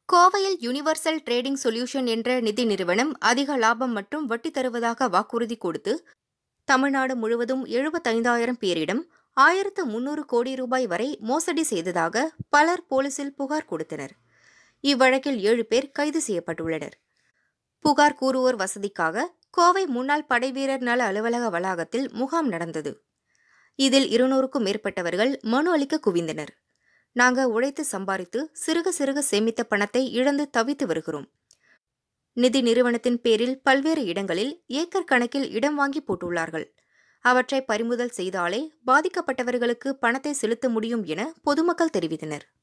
கோவையில் universal trading solution என்ற நிதி நிறுவனம் அதிக லாபம் மற்றும் வட்டி தருவதாக வாக்குறுதி கொடுத்து தமிழ்நாடு முழுவதும் எழுபத்தைந்தாயிரம் பேரிடம் ஆயிரத்து முன்னூறு கோடி ரூபாய் வரை மோசடி செய்ததாக பலர் போலீசில் புகார் கொடுத்தனர் இவ்வழக்கில் ஏழு பேர் கைது செய்யப்பட்டுள்ளனர் புகார் கூறுவோர் வசதிக்காக கோவை முன்னாள் படைவீரர் நல அலுவலக வளாகத்தில் முகாம் நடந்தது இதில் இருநூறுக்கும் மேற்பட்டவர்கள் மனு அளிக்க குவிந்தனர் நாங்க உழைத்து சம்பாதித்து சிறுக சிறுக சேமித்த பணத்தை இழந்து தவித்து வருகிறோம் நிதி நிறுவனத்தின் பேரில் பல்வேறு இடங்களில் ஏக்கர் கணக்கில் இடம் வாங்கி போட்டுள்ளார்கள் அவற்றை பறிமுதல் செய்தாலே பாதிக்கப்பட்டவர்களுக்கு பணத்தை செலுத்த முடியும் என பொதுமக்கள் தெரிவித்தனர்